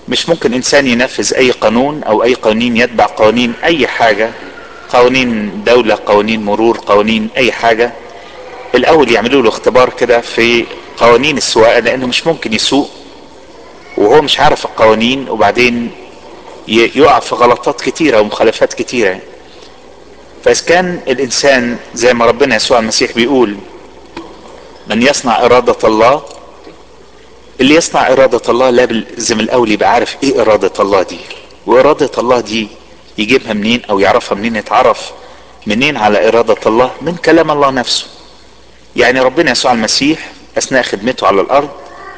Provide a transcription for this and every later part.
مش ممكن انسان ينفذ اي قانون او اي قوانين يتبع قوانين اي حاجة قوانين دولة قوانين مرور قوانين اي حاجة الاول يعملوا له اختبار كده في قوانين السواقة لانه مش ممكن يسوق وهو مش عارف القوانين وبعدين يقع في غلطات كتيرة ومخالفات كتيرة فإذا كان الإنسان زي ما ربنا يسوع المسيح بيقول من يصنع إرادة الله اللي يصنع إرادة الله لازم الأول يبقى عارف إيه إرادة الله دي وإرادة الله دي يجيبها منين أو يعرفها منين يتعرف منين على إرادة الله من كلام الله نفسه يعني ربنا يسوع المسيح أثناء خدمته على الأرض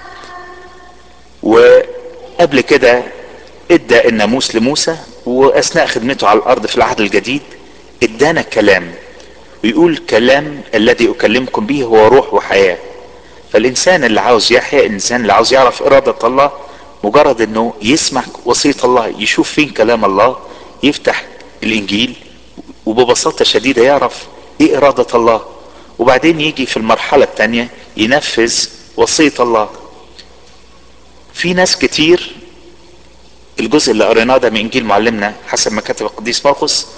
وقبل كده ادى الناموس لموسى واثناء خدمته على الارض في العهد الجديد ادانا كلام ويقول كلام الذي اكلمكم به هو روح وحياه فالانسان اللي عاوز يحيا الانسان اللي عاوز يعرف اراده الله مجرد انه يسمع وصيه الله يشوف فين كلام الله يفتح الانجيل وببساطه شديده يعرف ايه اراده الله وبعدين يجي في المرحله الثانيه ينفذ وصيه الله في ناس كتير الجزء اللي قريناه ده من انجيل معلمنا حسب ما كتب القديس مرقس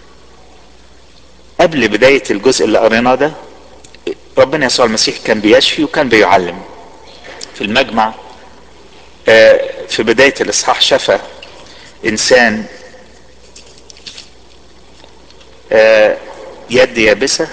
قبل بداية الجزء اللي قريناه ده ربنا يسوع المسيح كان بيشفي وكان بيعلم في المجمع في بداية الإصحاح شفى إنسان يد يابسة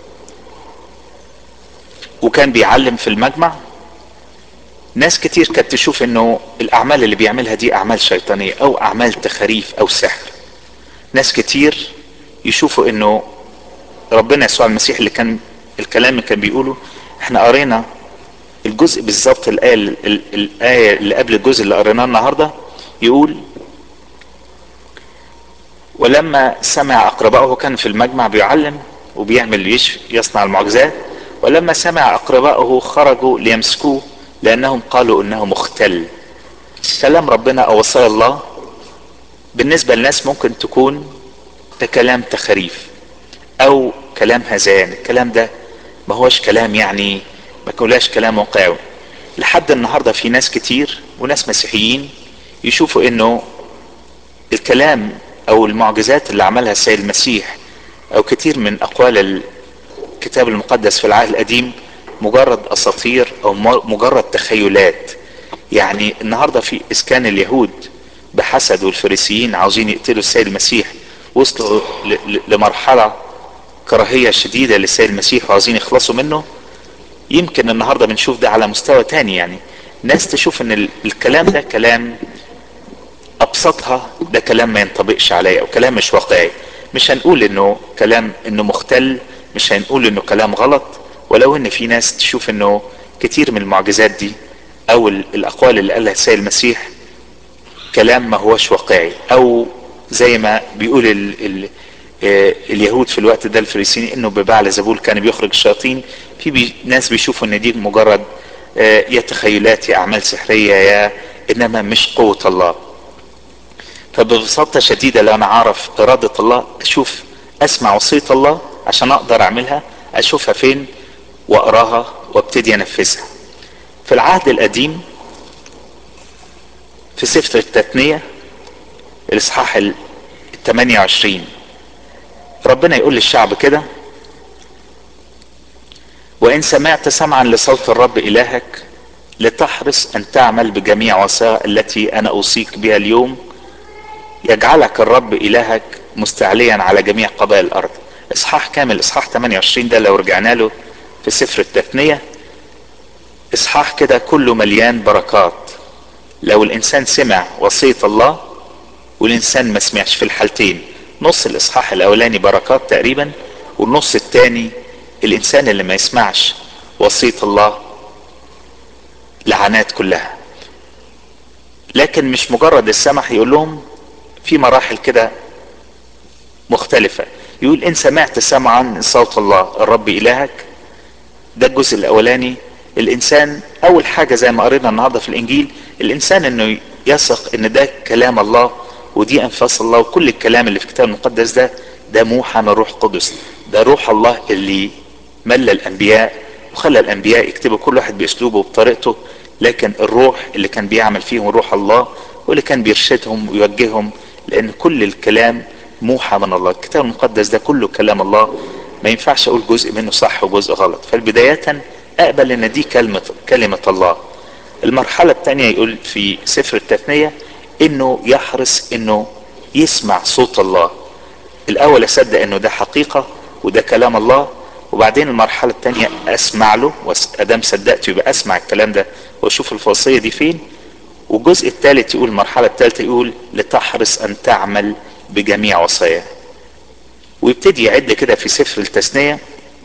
وكان بيعلم في المجمع ناس كتير كانت تشوف انه الاعمال اللي بيعملها دي اعمال شيطانية او اعمال تخاريف او سحر ناس كتير يشوفوا انه ربنا يسوع المسيح اللي كان الكلام اللي كان بيقوله احنا قرينا الجزء بالظبط الآية الآية اللي قبل الجزء اللي قريناه النهاردة يقول ولما سمع أقربائه كان في المجمع بيعلم وبيعمل يشفي يصنع المعجزات ولما سمع أقربائه خرجوا ليمسكوه لانهم قالوا انه مختل كلام ربنا او وصايا الله بالنسبة للناس ممكن تكون ده كلام تخريف او كلام هذيان الكلام ده ما هوش كلام يعني ما كلاش كلام واقعي لحد النهاردة في ناس كتير وناس مسيحيين يشوفوا انه الكلام او المعجزات اللي عملها السيد المسيح او كتير من اقوال الكتاب المقدس في العهد القديم مجرد اساطير او مجرد تخيلات يعني النهارده في اسكان اليهود بحسد والفريسيين عاوزين يقتلوا السيد المسيح وصلوا لمرحله كراهيه شديده للسيد المسيح وعاوزين يخلصوا منه يمكن النهارده بنشوف ده على مستوى تاني يعني ناس تشوف ان الكلام ده كلام ابسطها ده كلام ما ينطبقش عليه او كلام مش واقعي مش هنقول انه كلام انه مختل مش هنقول انه كلام غلط ولو ان في ناس تشوف انه كتير من المعجزات دي او الاقوال اللي قالها السيد المسيح كلام ما هوش واقعي او زي ما بيقول ال ال اليهود في الوقت ده الفريسيين انه ببعل زبول كان بيخرج الشياطين في بي ناس بيشوفوا ان دي مجرد يا تخيلات يا اعمال سحريه يا انما مش قوه الله فببساطه شديده لو انا عارف اراده الله اشوف اسمع وصيه الله عشان اقدر اعملها اشوفها فين واقراها وابتدي انفذها في العهد القديم في سفر التثنية الاصحاح ال 28 ربنا يقول للشعب كده وان سمعت سمعا لصوت الرب الهك لتحرص ان تعمل بجميع وصايا التي انا اوصيك بها اليوم يجعلك الرب الهك مستعليا على جميع قبائل الارض اصحاح كامل اصحاح 28 ده لو رجعنا له في سفر التثنية اصحاح كده كله مليان بركات لو الانسان سمع وصية الله والانسان ما سمعش في الحالتين نص الاصحاح الاولاني بركات تقريبا والنص الثاني الانسان اللي ما يسمعش وصية الله لعنات كلها لكن مش مجرد السمح يقول لهم في مراحل كده مختلفة يقول ان سمعت سمعا صوت الله الرب الهك ده الجزء الاولاني الانسان اول حاجة زي ما قرينا النهاردة في الانجيل الانسان انه يثق ان ده كلام الله ودي انفاس الله وكل الكلام اللي في الكتاب المقدس ده ده موحى من روح قدس ده روح الله اللي ملى الانبياء وخلى الانبياء يكتبوا كل واحد باسلوبه وبطريقته لكن الروح اللي كان بيعمل فيهم روح الله هو اللي كان بيرشدهم ويوجههم لان كل الكلام موحى من الله الكتاب المقدس ده كله كلام الله ما ينفعش اقول جزء منه صح وجزء غلط فالبداية اقبل ان دي كلمة كلمة الله المرحلة الثانية يقول في سفر التثنية انه يحرص انه يسمع صوت الله الاول اصدق انه ده حقيقة وده كلام الله وبعدين المرحلة الثانية اسمع له وادام صدقت يبقى اسمع الكلام ده واشوف الوصية دي فين والجزء الثالث يقول المرحلة الثالثة يقول لتحرص ان تعمل بجميع وصاياه ويبتدي يعد كده في سفر التثنية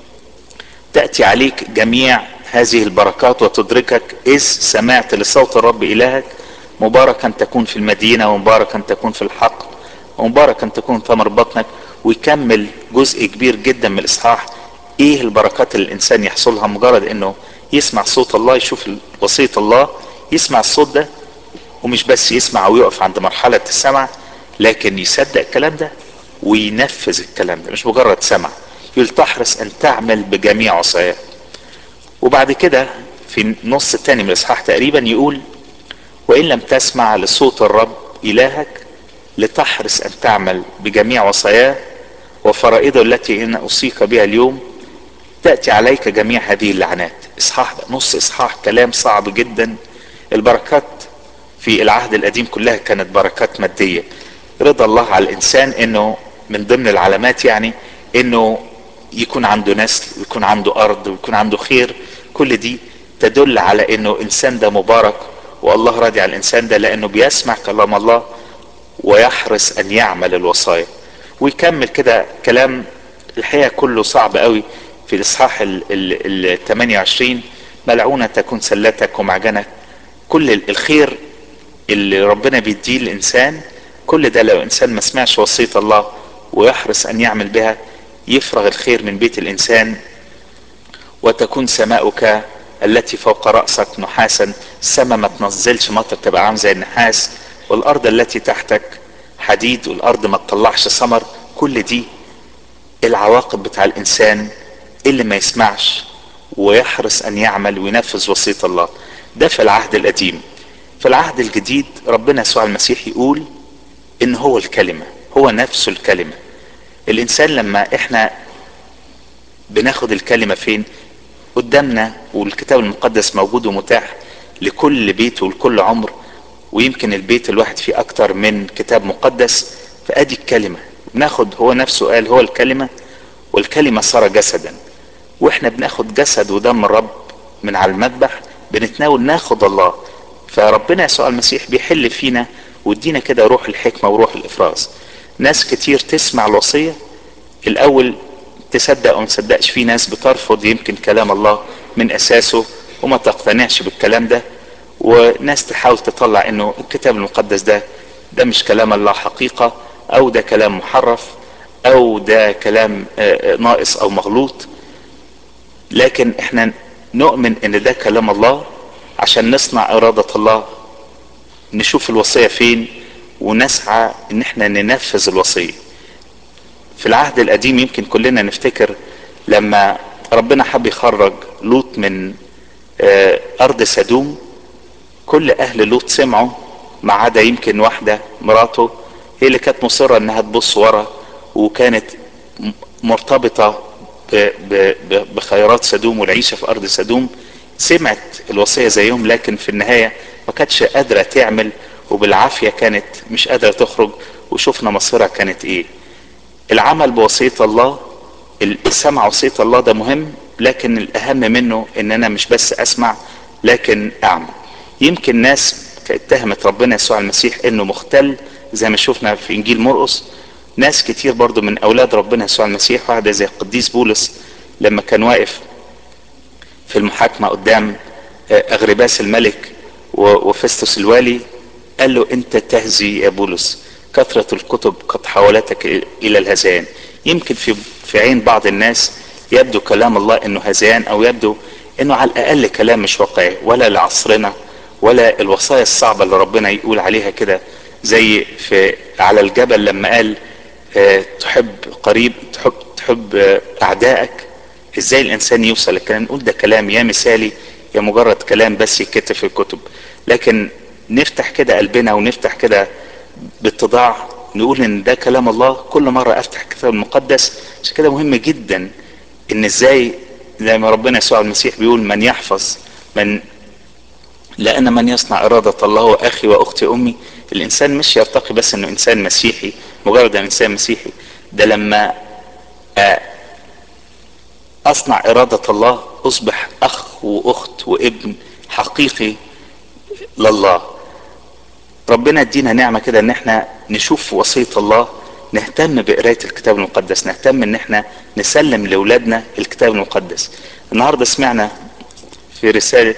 تأتي عليك جميع هذه البركات وتدركك إذ سمعت لصوت الرب إلهك مباركا تكون في المدينة ومباركا تكون في الحقل ومباركا تكون ثمر بطنك ويكمل جزء كبير جدا من الإصحاح إيه البركات اللي الإنسان يحصلها مجرد إنه يسمع صوت الله يشوف وصية الله يسمع الصوت ده ومش بس يسمع ويقف عند مرحلة السمع لكن يصدق الكلام ده وينفذ الكلام ده مش مجرد سمع يقول تحرص ان تعمل بجميع وصاياه وبعد كده في النص الثاني من الاصحاح تقريبا يقول وان لم تسمع لصوت الرب الهك لتحرص ان تعمل بجميع وصاياه وفرائضه التي انا اوصيك بها اليوم تاتي عليك جميع هذه اللعنات اصحاح نص اصحاح كلام صعب جدا البركات في العهد القديم كلها كانت بركات ماديه رضا الله على الانسان انه من ضمن العلامات يعني انه يكون عنده نسل ويكون عنده ارض ويكون عنده خير كل دي تدل على انه انسان ده مبارك والله راضي على الانسان ده لانه بيسمع كلام الله ويحرص ان يعمل الوصايا ويكمل كده كلام الحقيقه كله صعب قوي في الاصحاح ال 28 ملعونه تكون سلتك ومعجنك كل الخير اللي ربنا بيديه الانسان كل ده لو انسان ما سمعش وصيه الله ويحرص ان يعمل بها يفرغ الخير من بيت الانسان وتكون سماؤك التي فوق راسك نحاسا السماء ما تنزلش مطر تبقى عامل زي النحاس والارض التي تحتك حديد والارض ما تطلعش ثمر كل دي العواقب بتاع الانسان اللي ما يسمعش ويحرص ان يعمل وينفذ وصيه الله ده في العهد القديم في العهد الجديد ربنا يسوع المسيح يقول ان هو الكلمه هو نفسه الكلمه الانسان لما احنا بناخد الكلمه فين قدامنا والكتاب المقدس موجود ومتاح لكل بيت ولكل عمر ويمكن البيت الواحد فيه اكتر من كتاب مقدس فادي الكلمه بناخد هو نفسه قال هو الكلمه والكلمه صار جسدا واحنا بناخد جسد ودم الرب من على المذبح بنتناول ناخد الله فربنا يسوع المسيح بيحل فينا وادينا كده روح الحكمه وروح الافراز ناس كتير تسمع الوصيه الاول تصدق او ما تصدقش في ناس بترفض يمكن كلام الله من اساسه وما تقتنعش بالكلام ده وناس تحاول تطلع انه الكتاب المقدس ده ده مش كلام الله حقيقه او ده كلام محرف او ده كلام ناقص او مغلوط لكن احنا نؤمن ان ده كلام الله عشان نصنع اراده الله نشوف الوصيه فين ونسعى ان احنا ننفذ الوصيه في العهد القديم يمكن كلنا نفتكر لما ربنا حب يخرج لوط من ارض سدوم كل اهل لوط سمعوا ما عدا يمكن واحده مراته هي اللي كانت مصره انها تبص ورا وكانت مرتبطه بخيرات سدوم والعيشه في ارض سدوم سمعت الوصيه زيهم لكن في النهايه ما كانتش قادره تعمل وبالعافيه كانت مش قادره تخرج وشفنا مصيرها كانت ايه العمل بوصيه الله السمع وصيه الله ده مهم لكن الاهم منه ان انا مش بس اسمع لكن اعمل يمكن ناس اتهمت ربنا يسوع المسيح انه مختل زي ما شفنا في انجيل مرقس ناس كتير برضو من اولاد ربنا يسوع المسيح واحدة زي القديس بولس لما كان واقف في المحاكمة قدام اغرباس الملك وفستس الوالي قال له انت تهزي يا بولس كثرة الكتب قد حولتك الى الهذيان يمكن في في عين بعض الناس يبدو كلام الله انه هذيان او يبدو انه على الاقل كلام مش واقعي ولا لعصرنا ولا الوصايا الصعبة اللي ربنا يقول عليها كده زي في على الجبل لما قال اه تحب قريب تحب تحب اه اعدائك ازاي الانسان يوصل الكلام نقول ده كلام يا مثالي يا مجرد كلام بس يتكتب في الكتب لكن نفتح كده قلبنا ونفتح كده باتضاع نقول ان ده كلام الله كل مرة افتح الكتاب المقدس عشان كده مهم جدا ان ازاي زي ما ربنا يسوع المسيح بيقول من يحفظ من لان من يصنع ارادة الله هو اخي واختي امي الانسان مش يرتقي بس انه انسان مسيحي مجرد ان انسان مسيحي ده لما اصنع ارادة الله اصبح اخ واخت وابن حقيقي لله ربنا ادينا نعمة كده ان احنا نشوف وصية الله نهتم بقراية الكتاب المقدس نهتم ان احنا نسلم لاولادنا الكتاب المقدس النهاردة سمعنا في رسالة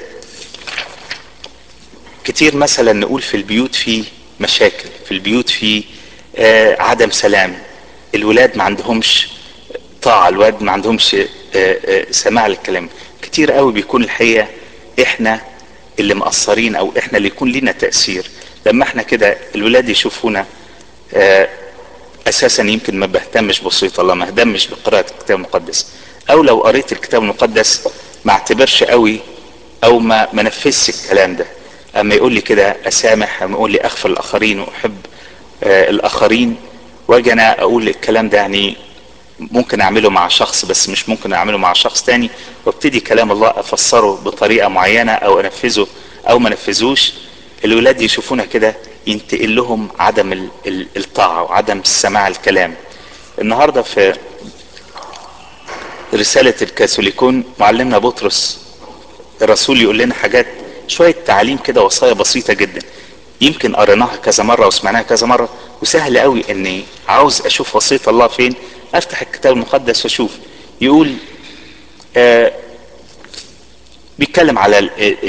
كتير مثلا نقول في البيوت في مشاكل في البيوت في آه عدم سلام الولاد ما عندهمش طاعة الولاد ما عندهمش آه آه سماع للكلام كتير قوي بيكون الحقيقة احنا اللي مقصرين او احنا اللي يكون لنا تأثير لما احنا كده الولاد يشوفونا آه اساسا يمكن ما بهتمش بوصية الله ما اهتمش بقراءة الكتاب المقدس او لو قريت الكتاب المقدس ما اعتبرش قوي او ما ما نفذش الكلام ده اما يقول لي كده اسامح اما يقول لي اغفر الاخرين واحب آه الاخرين واجي انا اقول الكلام ده يعني ممكن اعمله مع شخص بس مش ممكن اعمله مع شخص تاني وابتدي كلام الله افسره بطريقه معينه او انفذه او ما انفذوش الولاد يشوفونا كده ينتقل لهم عدم الطاعه وعدم سماع الكلام النهارده في رساله الكاثوليكون معلمنا بطرس الرسول يقول لنا حاجات شويه تعليم كده وصايا بسيطه جدا يمكن قريناها كذا مره وسمعناها كذا مره وسهل قوي اني عاوز اشوف وصيه الله فين افتح الكتاب المقدس واشوف يقول آه بيتكلم على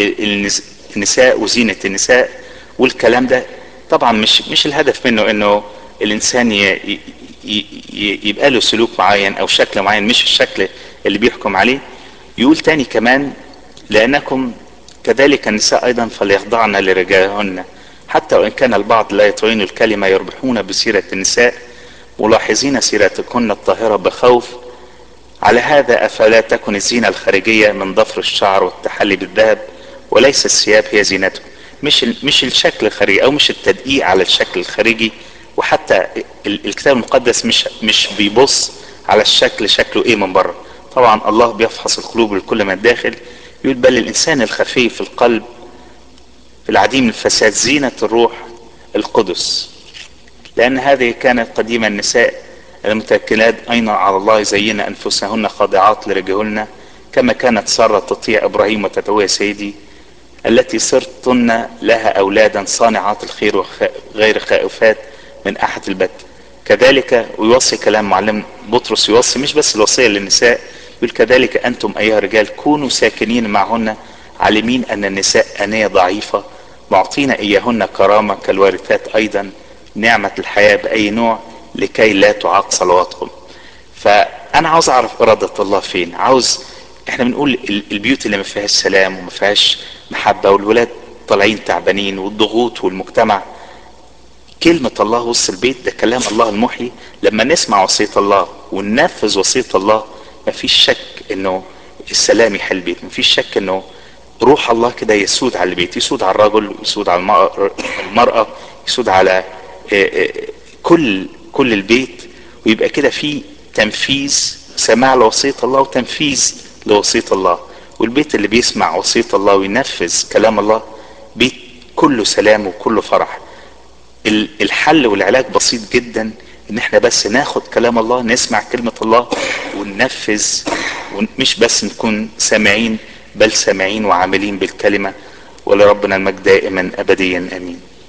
النساء وزينة النساء والكلام ده طبعا مش مش الهدف منه انه الانسان ي يبقى له سلوك معين او شكل معين مش الشكل اللي بيحكم عليه يقول تاني كمان لانكم كذلك النساء ايضا فليخضعن لرجالهن حتى وان كان البعض لا يطيعون الكلمه يربحون بسيره النساء ملاحظين سيرتكن الطاهرة بخوف على هذا أفلا تكن الزينة الخارجية من ضفر الشعر والتحلي بالذهب وليس الثياب هي زينته مش مش الشكل الخارجي أو مش التدقيق على الشكل الخارجي وحتى الكتاب المقدس مش مش بيبص على الشكل شكله ايه من بره طبعا الله بيفحص القلوب لكل ما الداخل يقول بل الانسان الخفي في القلب العديم الفساد زينة الروح القدس لأن هذه كانت قديما النساء المتكلات أيضا على الله يزين أنفسهن خاضعات لرجلهن كما كانت سارة تطيع إبراهيم وتتوى سيدي التي صرتن لها أولادا صانعات الخير وغير خائفات من أحد البت كذلك ويوصي كلام معلم بطرس يوصي مش بس الوصية للنساء يقول كذلك أنتم أيها الرجال كونوا ساكنين معهن عالمين أن النساء أنية ضعيفة معطين إياهن كرامة كالوارثات أيضا نعمة الحياة بأي نوع لكي لا تعاق صلواتكم فأنا عاوز أعرف إرادة الله فين عاوز احنا بنقول البيوت اللي ما فيهاش سلام وما فيهاش محبة والولاد طالعين تعبانين والضغوط والمجتمع كلمة الله وسط البيت ده كلام الله المحيي لما نسمع وصية الله وننفذ وصية الله ما فيش شك انه السلام يحل البيت ما فيش شك انه روح الله كده يسود على البيت يسود على الرجل يسود على المرأة يسود على كل كل البيت ويبقى كده في تنفيذ سماع لوصية الله وتنفيذ لوصية الله والبيت اللي بيسمع وصية الله وينفذ كلام الله بيت كله سلام وكله فرح الحل والعلاج بسيط جدا ان احنا بس ناخد كلام الله نسمع كلمة الله وننفذ مش بس نكون سامعين بل سامعين وعاملين بالكلمة ولربنا المجد دائما ابديا امين